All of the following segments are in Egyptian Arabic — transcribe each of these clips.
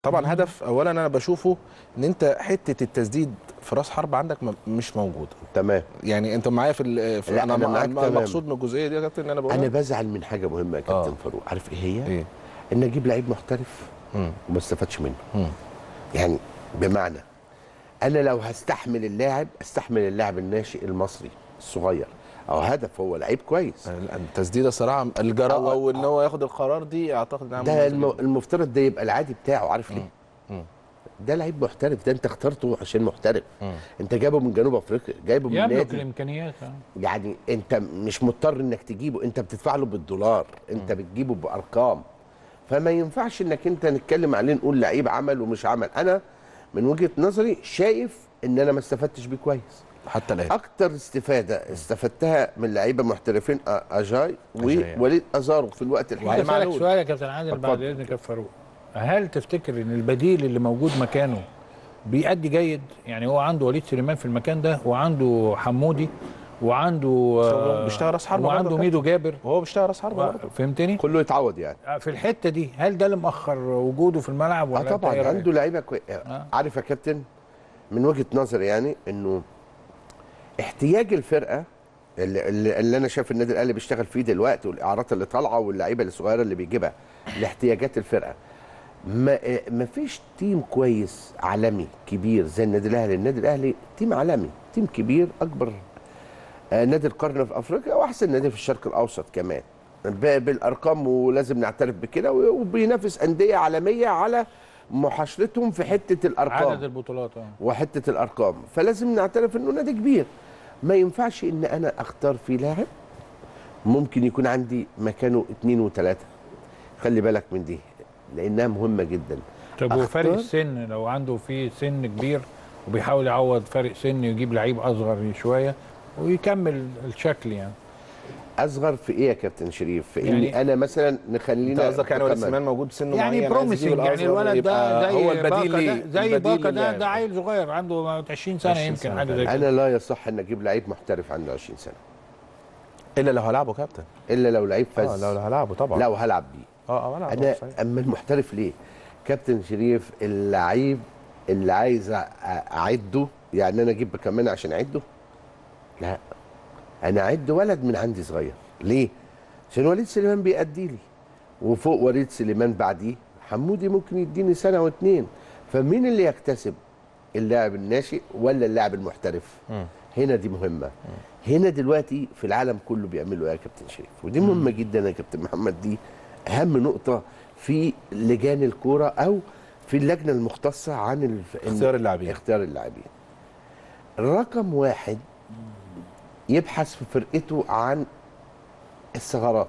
طبعا هدف اولا انا بشوفه ان انت حته التسديد في راس حرب عندك م- مش موجوده تمام يعني انت معايا في, ال- في لا، انا, أنا أنا معاك تمام. المقصود من الجزئيه دي يا كابتن ان انا بقول انا بزعل من حاجه مهمه يا كابتن آه. فاروق عارف ايه هي ايه ان اجيب لعيب محترف مم. وما استفادش منه مم. يعني بمعنى انا لو هستحمل اللاعب استحمل اللاعب الناشئ المصري الصغير او هدف هو لعيب كويس التسديده صراحه الجراءه هو- او ان هو ياخد القرار دي اعتقد انها ده مميزة الم... جداً. المفترض ده يبقى العادي بتاعه عارف ليه مم. ده لعيب محترف ده انت اخترته عشان محترف مم. انت جايبه من جنوب افريقيا جايبه من يملك نادي الامكانيات آه. يعني انت مش مضطر انك تجيبه انت بتدفع له بالدولار انت بتجيبه بارقام فما ينفعش انك انت نتكلم عليه نقول لعيب عمل ومش عمل انا من وجهه نظري شايف ان انا ما استفدتش بيه كويس حتى الان اكتر استفاده استفدتها من لعيبه محترفين أ- اجاي أجاي. ووليد ازارو في الوقت الحالي عايز اسالك معلول. سؤال يا كابتن عادل بعد اتفضل. اذنك يا فاروق هل تفتكر ان البديل اللي موجود مكانه بيأدي جيد يعني هو عنده وليد سليمان في المكان ده وعنده حمودي وعنده آه، بيشتغل راس حربة برضه وعنده يا ميدو جابر وهو بيشتغل راس حربه برضه فهمتني كله يتعوض يعني في الحته دي هل ده اللي مأخر وجوده في الملعب ولا اه أنت طبعا إيه رأيك؟ عنده لعيبه كوي... آه. عارف يا كابتن من وجهه نظري يعني انه احتياج الفرقه اللي, اللي, اللي انا شايف النادي الاهلي بيشتغل فيه دلوقتي والاعارات اللي طالعه واللعيبه الصغيره اللي بيجيبها لاحتياجات الفرقه ما ما فيش تيم كويس عالمي كبير زي النادي الاهلي النادي الاهلي تيم عالمي تيم كبير اكبر آه، نادي القرن في افريقيا واحسن نادي في الشرق الاوسط كمان ب- بالارقام ولازم نعترف بكده و- وبينافس انديه عالميه على محاشرتهم في حته الارقام عدد البطولات اه وحته الارقام فلازم نعترف انه نادي كبير ما ينفعش ان انا اختار فيه لاعب ممكن يكون عندي مكانه اثنين وثلاثه خلي بالك من دي لانها مهمه جدا طب هو فرق أختار- السن لو عنده في سن كبير وبيحاول يعوض فرق سن يجيب لعيب اصغر شويه ويكمل الشكل يعني اصغر في ايه يا كابتن شريف في يعني- اني انا مثلا انت نخلينا قصدك يعني وليد كمان. سليمان موجود سنه يعني معين عايز يجيب بروميسنج يعني الأصغر الولد ده يبقى زي هو البديل باكا ليه ده زي البديل باكا ده للاعب. ده عيل صغير عنده 20 سنه 20 يمكن سنة حاجه زي كده انا لا يصح ان اجيب لعيب محترف عنده 20 سنه الا لو هلعبه كابتن الا لو لعيب اه فاز لو هلعبه طبعا لا وهلعب بيه اه اه هلعبه انا صحيح. اما المحترف ليه كابتن شريف اللعيب اللي عايز أ- اعده يعني انا اجيب كمان عشان اعده لا انا اعد ولد من عندي صغير ليه عشان وليد سليمان بيأدي لي وفوق وليد سليمان بعديه حمودي ممكن يديني سنه واتنين فمين اللي يكتسب اللاعب الناشئ ولا اللاعب المحترف مم. هنا دي مهمه هنا دلوقتي في العالم كله بيعملوا ايه يا كابتن شريف ودي مهمه جدا يا كابتن محمد دي اهم نقطه في لجان الكوره او في اللجنه المختصه عن الف... اختيار اللاعبين. اختيار اللاعبين رقم واحد يبحث في فرقته عن الثغرات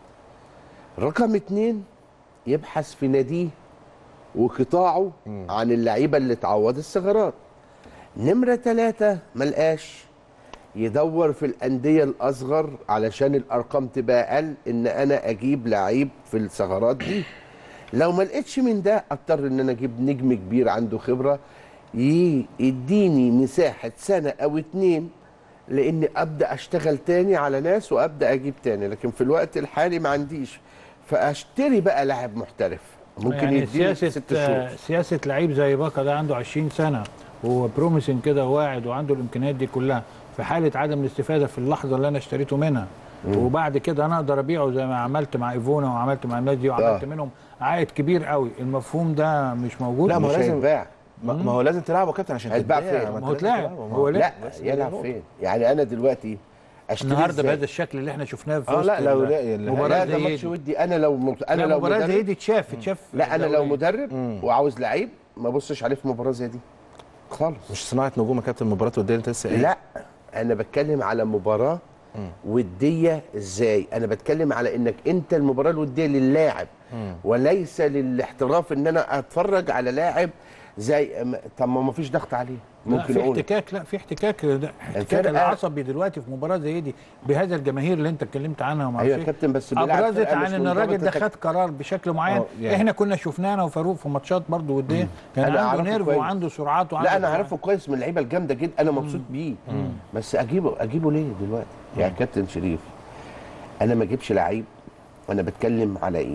رقم اتنين يبحث في ناديه وقطاعه عن اللعيبه اللي تعوض الثغرات نمرة ثلاثة ملقاش يدور في الأندية الأصغر علشان الأرقام تبقى أقل إن أنا أجيب لعيب في الثغرات دي لو ما لقيتش من ده أضطر إن أنا أجيب نجم كبير عنده خبرة ي- يديني مساحة سنة أو اتنين لأن أبدأ أشتغل تاني على ناس وأبدأ أجيب تاني لكن في الوقت الحالي ما عنديش فأشتري بقى لاعب محترف ممكن يعني يديني سياسه ست شهور آه، سياسه لعيب زي باكا ده عنده 20 سنه وهو بروميسنج كده واعد وعنده الامكانيات دي كلها في حاله عدم الاستفاده في اللحظه اللي انا اشتريته منها وبعد كده انا اقدر ابيعه زي ما عملت مع ايفونا وعملت مع الناس دي وعملت آه. منهم عائد كبير قوي المفهوم ده مش موجود لا، ما هو مش لازم- هيتباع ما ما هو لازم تلعبه كابتن عشان هيتباع تتباع. فين؟ ما ما هو أنت لازم اتلعب. تلعبه. هو ما- لعب. لا بس هي يلعب النقطة. فين؟ يعني انا دلوقتي اشتري النهارده إزاي؟ بهذا الشكل اللي احنا شفناه في اه وسط لا لو ال- لا مباراة لا زي ده دي. ماتش ودي انا لو مت... انا لا لو مباراه زي مدرب دي اتشاف اتشاف لا انا لو دوليا. مدرب وعاوز لعيب ما ابصش عليه في مباراه زي دي خالص مش صناعه نجوم يا كابتن مباراه وديه انت لسه ايه لا انا بتكلم على مباراه وديه ازاي انا بتكلم على انك انت المباراه الوديه للاعب وليس للاحتراف ان انا اتفرج على لاعب زي أم- طب ما ما فيش ضغط عليه لا ممكن في اقول احتكاك لا في احتكاك ده احتكاك الفرقة- العصبي دلوقتي في مباراه زي دي بهذا الجماهير اللي انت اتكلمت عنها وما ايوه أعرفش يا إيه. كابتن بس بيلعب ابرزت فرقة عن مش ان الراجل ده منضبطة. خد قرار بشكل معين آه، يعني. احنا كنا شفناه انا وفاروق في ماتشات برضه وديه كان أنا عنده أعرفه نيرف كويس. وعنده سرعات وعنده لا انا كل عارفه كويس من اللعيبه الجامده جدا انا مبسوط بيه بس اجيبه اجيبه ليه دلوقتي يا كابتن شريف انا ما اجيبش لعيب وانا بتكلم على ايه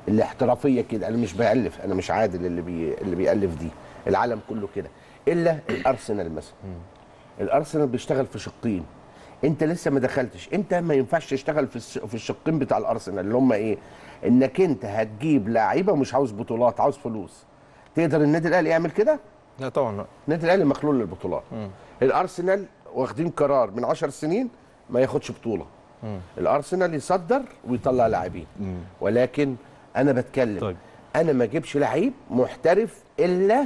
الاحترافيه كده انا مش بالف انا مش عادل اللي بي اللي بيالف دي العالم كله كده الا الارسنال مثلا الارسنال بيشتغل في شقين انت لسه ما دخلتش انت ما ينفعش تشتغل في الس- في الشقين بتاع الارسنال اللي هم ايه انك انت هتجيب لعيبه ومش عاوز بطولات عاوز فلوس تقدر النادي الاهلي يعمل كده لا طبعا لا النادي الاهلي مخلول للبطولات الارسنال واخدين قرار من 10 سنين ما ياخدش بطوله الارسنال يصدر ويطلع لاعبين ولكن انا بتكلم طيب. انا ما اجيبش لعيب محترف الا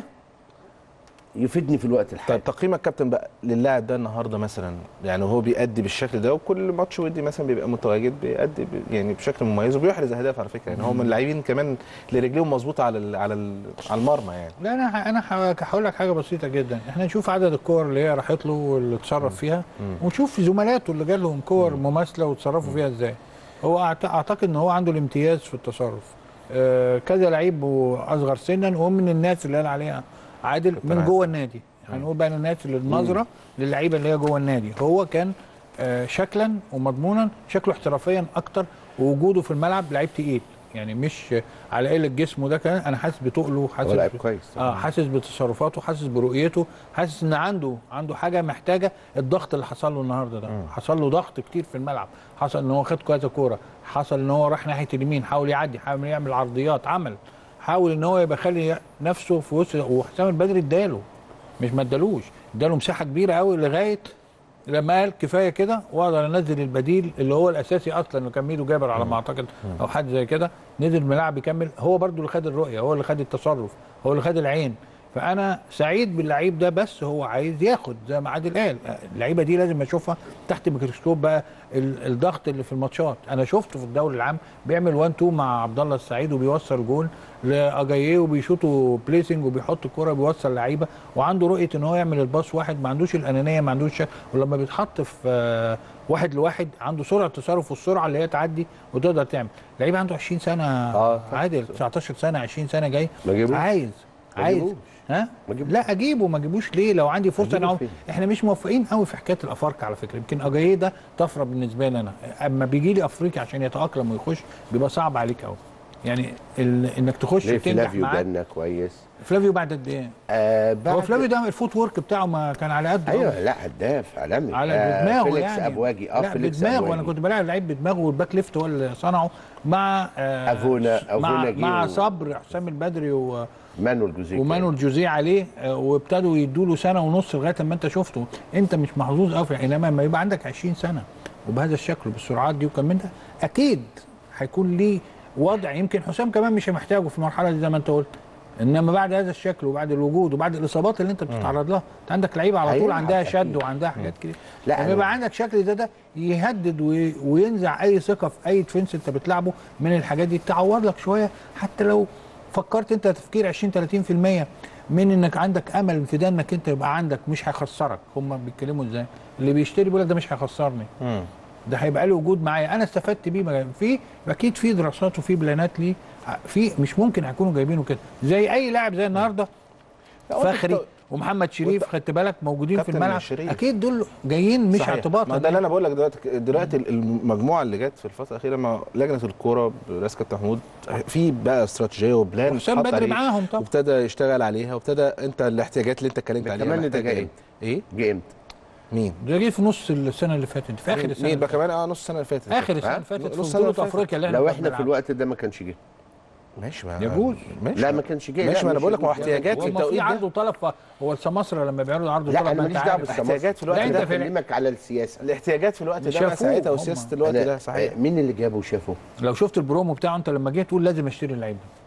يفيدني في الوقت الحالي طيب تقييمك كابتن بقى للاعب ده النهارده مثلا يعني هو بيأدي بالشكل ده وكل ماتش ودي مثلا بيبقى متواجد بيأدي ب- يعني بشكل مميز وبيحرز اهداف على فكره يعني هو من اللاعبين كمان اللي رجليهم مظبوطه على ال على ال على المرمى يعني لا انا ح- انا ح- هقول لك حاجه بسيطه جدا احنا نشوف عدد الكور اللي هي راحت له واللي اتصرف فيها ونشوف زملاته اللي جالهم كور مماثله وتصرفوا فيها ازاي هو أعت- اعتقد ان هو عنده الامتياز في التصرف آه، كذا لعيب اصغر سنا ومن الناس اللي قال عليها عادل من عادل. جوه النادي هنقول بقى الناس اللي النظره للعيبه اللي هي جوه النادي هو كان آه، شكلا ومضمونا شكله احترافيا اكتر ووجوده في الملعب لعيب تقيل يعني مش على قله جسمه ده كان انا حاسس بتقله حاسس هو لعيب ب- كويس اه حاسس بتصرفاته حاسس برؤيته حاسس ان عنده عنده حاجه محتاجه الضغط اللي حصل له النهارده ده حصل له ضغط كتير في الملعب حصل ان هو خد كذا كوره حصل ان هو راح ناحيه اليمين حاول يعدي حاول يعمل عرضيات عمل حاول ان هو يبقى خلي نفسه في وسط وحسام البدري اداله مش ما ادالوش اداله مساحه كبيره قوي لغايه لما قال كفايه كده واقدر انزل البديل اللي هو الاساسي اصلا اللي كان ميدو جابر على ما اعتقد او حد زي كده نزل الملعب يكمل هو برضو اللي خد الرؤيه هو اللي خد التصرف هو اللي خد العين فانا سعيد باللعيب ده بس هو عايز ياخد زي ما عادل قال اللعيبه دي لازم اشوفها تحت ميكروسكوب بقى ال- الضغط اللي في الماتشات انا شفته في الدوري العام بيعمل 1 2 مع عبد الله السعيد وبيوصل جول لاجاييه وبيشوطوا بليسنج وبيحط الكوره بيوصل لعيبه وعنده رؤيه ان هو يعمل الباص واحد ما عندوش الانانيه ما عندوش شك ولما بيتحط في آه، واحد لواحد عنده سرعه تصرف والسرعه اللي هي تعدي وتقدر تعمل لعيب عنده 20 سنه آه، عادل 19 سنه 20 سنه جاي ما جابوش. عايز ما عايز جابوش. ها ما جابوش. لا اجيبه ما اجيبوش ليه لو عندي فرصه أجيبه انا فين؟ احنا مش موفقين قوي في حكايه الافارقه على فكره يمكن اجاييه ده طفره بالنسبه لي انا اما بيجي لي افريقيا عشان يتاقلم ويخش بيبقى صعب عليك قوي يعني ال... انك تخش ليه وتنجح فلافيو معاه جالنا كويس فلافيو بعد قد ايه؟ آه بعد هو فلافيو ده الفوت ورك بتاعه ما كان على قد ايوه لا هداف عالمي على آه بدماغه فيليكس يعني ابواجي اه لا فيليكس بدماغه أبواجي. انا كنت بلاعب لعيب بدماغه والباك ليفت هو اللي صنعه مع آه أفونا- مع, أفونا جه مع و- صبر حسام البدري و... مانويل جوزيه ومانويل جوزيه عليه آه، وابتدوا يدوا له سنه ونص لغايه ما انت شفته انت مش محظوظ قوي في- انما لما يبقى عندك 20 سنه وبهذا الشكل بالسرعات دي وكم من ده اكيد هيكون ليه وضع يمكن حسام كمان مش محتاجه في المرحله دي زي ما انت قلت انما بعد هذا الشكل وبعد الوجود وبعد الاصابات اللي انت بتتعرض لها انت عندك لعيبه على طول هيلعب عندها أكيد. شد وعندها حاجات كده لا، لما أنا- يبقى عندك شكل زي ده يهدد وي- وينزع اي ثقه في اي ديفنس انت بتلعبه من الحاجات دي تعوض لك شويه حتى لو فكرت انت تفكير 20 30% من انك عندك امل في ده انك انت يبقى عندك مش هيخسرك هم بيتكلموا ازاي اللي بيشتري بيقول لك ده مش هيخسرني مم. ده هيبقى له وجود معايا انا استفدت بيه ما- في اكيد في دراسات وفي بلانات ليه في مش ممكن هيكونوا جايبينه كده زي اي لاعب زي النهارده لا، وأنت فخري بت- ومحمد شريف وأنت- خدت بالك موجودين في كابتن الملعب شريف. اكيد دول جايين مش صحيح. اعتباطا ما ده اللي انا بقول لك دلوقتي دلوقتي المجموعه اللي جت في الفتره الاخيره ما لجنه الكوره برئاسه كابتن محمود في بقى استراتيجيه وبلان وحسام اتحط بدري عليه معاهم طبعا وابتدى يشتغل عليها وابتدى انت الاحتياجات اللي انت اتكلمت ده عليها كمان ده محتاجة جاي ايه؟ امتى؟ ايه؟ جه امتى؟ مين؟ ده جه في نص السنه اللي فاتت في اخر السنه مين اللي بقى فاتت. كمان اه نص السنه اللي فاتت اخر السنه ها؟ اللي فاتت نص في السنة اللي بطوله فاتت. افريقيا اللي احنا لو كنا احنا في بنلعبها. الوقت ده ما كانش جه ماشي ما يجوز. ماشي لا ما كانش جه ماشي لا، ما انا مش بقول لك ما هو يجوز. احتياجات في هو ما في التوقيت عرض ده وطلب ف- هو السماسرة لما بيعرضوا عرض لا وطلب انا ما ماليش انت دعوه عارف. بالسماسرة احتياجات في الوقت لا، انا انت في- بكلمك على السياسه الاحتياجات في الوقت ده شافوه بقى ساعتها هم. وسياسه الوقت أنا- ده صحيح آه، مين اللي جابه وشافه؟ لو شفت البرومو بتاعه انت لما جيت تقول لازم اشتري اللعيب ده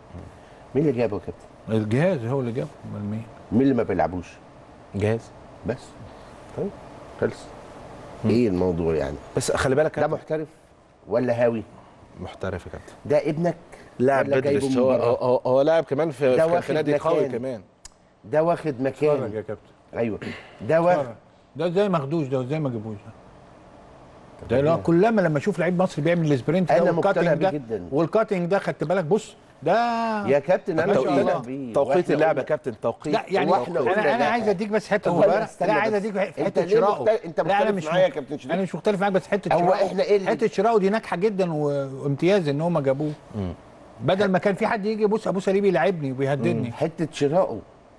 مين اللي جابه يا كابتن؟ الجهاز هو اللي جابه امال مين مين اللي ما بيلعبوش؟ جاهز بس طيب خلص ايه الموضوع يعني؟ بس خلي بالك ده كابتن، محترف ولا هاوي؟ محترف يا كابتن ده ابنك لاعب ولا بدري جايبه بس من هو بره؟ هو- هو هو لاعب كمان في ده في- واخد في نادي قوي مكان. كمان ده واخد اتفرج مكان يا كابتن ايوه ده واخد اتفرج. ده ازاي ما خدوش ده ازاي ما جابوش ده ده لا كلما لما اشوف لعيب مصري بيعمل السبرنت ده أنا مقتنع والكاتنج بيه ده جدا. والكاتنج ده خدت بالك بص ده يا كابتن انا ما شاء مقتنع الله. بيه توقيت وإحنا اللعبه يا قلنا- كابتن توقيت لا يعني واحنا قلنا انا انا لا. عايز اديك بس حته هو صغيره استنى لا عايز بس. اديك في أنت حته ليه شراؤه مختلف- أنت لا انا مختلف مش معايا يا كابتن شريف؟ انا مش مختلف معاك بس حته هو شراؤه إحنا إيه اللي- حته شراؤه دي ناجحه جدا و- وامتياز ان هم جابوه بدل ما كان في حد يجي يبص ابو سليم يلعبني وبيهددني حته شرائه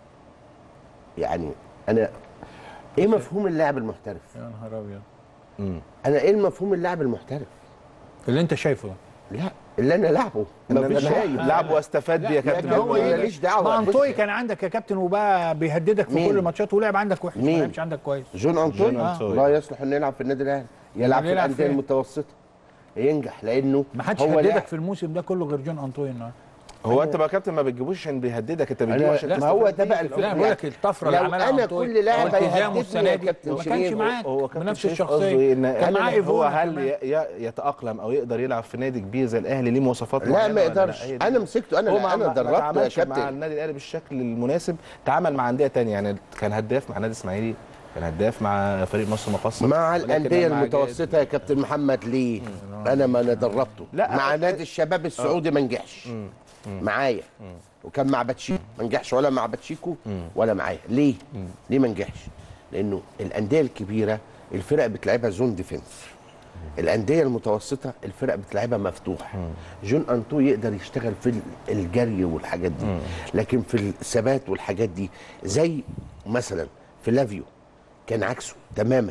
يعني انا ايه مفهوم اللاعب المحترف يا نهار ابيض انا ايه المفهوم اللاعب المحترف اللي انت شايفه ده لا اللي انا لعبه إن ما أنا فيش شايف لعب واستفاد بيه يا كابتن لكن هو جمال. إيه؟ ماليش دعوة. ما بص- انطوي كان عندك يا كابتن وبقى بيهددك في مين؟ كل الماتشات ولعب عندك وحش ما مين؟ لعبش عندك كويس جون انطوي جون أنطوي. لا يصلح انه يلعب في النادي الاهلي يلعب في يلعب الانديه فين؟ المتوسطه ينجح لانه ما حدش هو هددك لاعب. في الموسم ده كله غير جون انطوي النهارده هو انت بقى يا كابتن ما بتجيبوش عشان بيهددك انت بتجيبه أنا عشان لا، ما هو تستفاد ده بيه بقى في الفكرة. لا الأول. بقول لك الطفره اللي لو عملها أنا أنطوي كل لاعب والتزامه هيهددني السنه يا دي كابتن ما كانش شريف. معاك هو كابتن بنفس شريف الشخصيه قصده إن كان معاه هو ايفون هل كمان. ي- ي- يتاقلم او يقدر يلعب في نادي كبير زي الاهلي ليه مواصفات لا معينة ما ولا يقدرش هي دي؟ انا مسكته انا هو ما انا ما- ما دربته يا تعاملش مع كابتن النادي الاهلي بالشكل المناسب تعامل مع انديه تانية يعني كان هداف مع نادي اسماعيلي كان هداف مع فريق مصر مقصة مع ولكن الانديه مع المتوسطه يا كابتن محمد ليه انا ما انا دربته لا، مع أ- نادي الشباب السعودي ما نجحش معايا وكان مع باتشيكو ما نجحش ولا مع باتشيكو ولا معايا ليه ليه ما نجحش لانه الانديه الكبيره الفرق بتلعبها زون ديفنس الانديه المتوسطه الفرق بتلعبها مفتوح جون انتو يقدر يشتغل في ال- الجري والحاجات دي لكن في الثبات والحاجات دي زي مثلا فلافيو كان عكسه تماما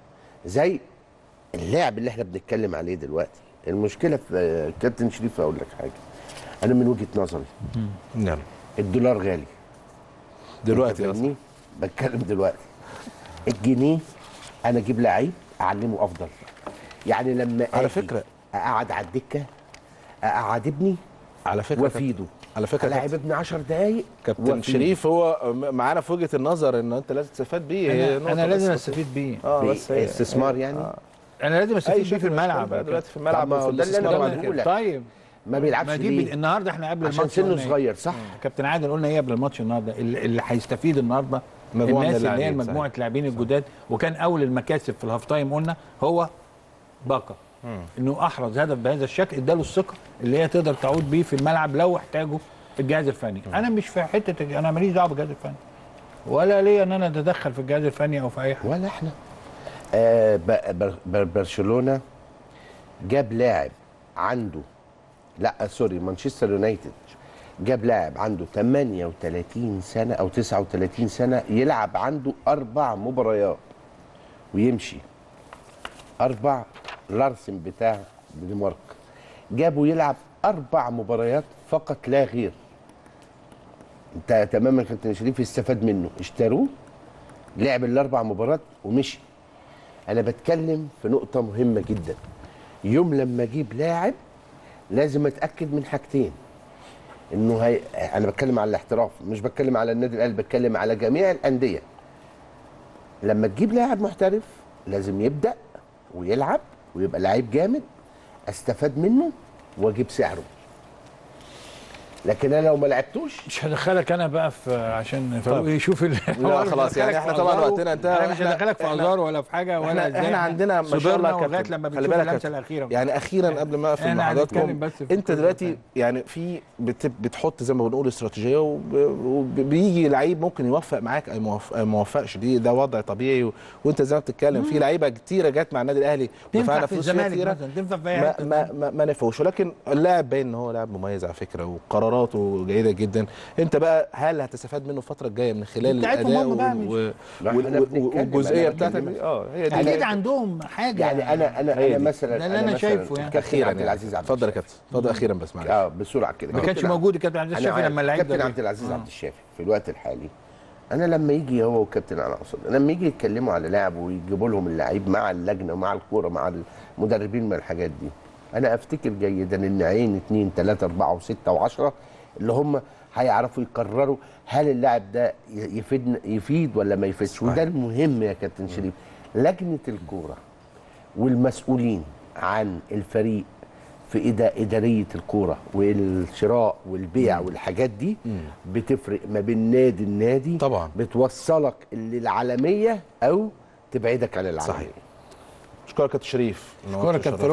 زي اللاعب اللي احنا بنتكلم عليه دلوقتي المشكله في كابتن شريف اقول لك حاجه انا من وجهه نظري نعم الدولار غالي دلوقتي أنت أصلاً. فاهمني؟ بتكلم دلوقتي الجنيه انا اجيب لعيب اعلمه افضل يعني لما على آجي فكرة. اقعد على الدكه اقعد ابني على فكره وافيده على فكره لاعب كابتن, ابني 10 دقايق كابتن وأفيده. شريف هو م- معانا في وجهه النظر ان انت لازم تستفاد بيه هي انا, نقطة أنا بس لازم بسيطة. استفيد بيه اه بس هي استثمار يعني انا لازم اي استفيد بيه شكل في الملعب بقى يا دلوقتي في طب الملعب ما هو وفي ده اللي أنا الاستثمار بقوله بعد كده. لك. طيب ما بيلعبش ما دي ليه بال- النهارده احنا قبل عشان الماتش سنه قلنا إيه؟ صغير صح كابتن عادل قلنا ايه قبل الماتش النهارده اللي اللي هيستفيد النهارده مجموعة من الناس اللي هي اللاعبين، مجموعه صحيح. لاعبين الجداد وكان اول المكاسب في الهاف تايم قلنا هو باكا انه احرز هدف بهذا الشكل اداله الثقه اللي هي تقدر تعود بيه في الملعب لو احتاجه الجهاز الفني انا مش في حته انا ماليش دعوه بالجهاز الفني ولا ليا ان انا اتدخل في الجهاز الفني او في اي حاجه ولا احنا آه ب- بر- بر- برشلونه جاب لاعب عنده لا سوري مانشستر يونايتد جاب لاعب عنده 38 سنه او 39 سنه يلعب عنده اربع مباريات ويمشي اربع لارسن بتاع دنمارك جابوا يلعب اربع مباريات فقط لا غير انت تماما كابتن شريف استفاد منه اشتروه لعب الاربع مباريات ومشي انا بتكلم في نقطه مهمه جدا يوم لما اجيب لاعب لازم اتاكد من حاجتين انه هي... انا بتكلم على الاحتراف مش بتكلم على النادي الاهلي بتكلم على جميع الانديه لما تجيب لاعب محترف لازم يبدا ويلعب ويبقى لعيب جامد استفاد منه واجيب سعره لكن انا لو ما لعبتوش مش هدخلك انا بقى في عشان فاروق يشوف ال لا خلاص يعني احنا طبعا وقتنا انتهى انا مش وإحنا- هدخلك في إحنا- ازار ولا في حاجه ولا احنا إزاي احنا عندنا ما شاء الله صبرنا يا لغايه كابتن لما خلي بنشوف بالك اللمسه يا الاخيره يعني اخيرا قبل ما اقفل احنا مع هنتكلم حضراتكم بس في انت كل دلوقتي حاجة. يعني في بت- بتحط زي ما بنقول استراتيجيه وب- وبيجي لعيب ممكن يوفق معاك او موف- أو ما يوفقش دي ده وضع طبيعي و... وانت زي ما بتتكلم في لعيبه كتيره جت مع النادي الاهلي تنفع دفعنا في فلوس فيها الزمالك كتيرة. مثلا تنفع في اي ما حته ما ما, ما نفعوش ولكن اللاعب باين ان هو لاعب مميز على فكره وقراراته جيده جدا انت بقى هل هتستفاد منه الفتره الجايه من خلال بتاعتهم الاداء هم بقى وال- مش- و- لا، وال- إحنا وال- بنتكلم، والجزئيه أنا بتاعتك بكلمك. دي اه هي دي اكيد عندهم حاجه يعني انا انا هي انا دي. مثلا ده اللي أنا مثلاً شايفه يعني. كابتن اخيرا عبد يعني. العزيز عبد اتفضل يا الشافي. كابتن اتفضل اخيرا بس معلش اه بسرعه كده ما كانش كابتن موجود الكابتن عبد أنا الشافي عارف. لما لعب كابتن ده. عبد العزيز آه. عبد الشافي في الوقت الحالي انا لما يجي هو وكابتن انا اقصد لما يجي يتكلموا على لاعب ويجيبوا لهم اللعيب مع اللجنه ومع الكوره مع المدربين من الحاجات دي انا افتكر جيدا ان عين اثنين ثلاثه اربعه وسته وعشره اللي هم هيعرفوا يقرروا هل اللاعب ده ي- يفيد يفيد ولا ما يفيدش وده المهم يا كابتن شريف لجنه الكوره والمسؤولين عن الفريق في إدا- إدارية الكورة والشراء والبيع والحاجات دي بتفرق ما بين نادي النادي طبعاً. بتوصلك للعالمية أو تبعدك عن العالمية صحيح. اشكرك يا كابتن شريف اشكرك يا كابتن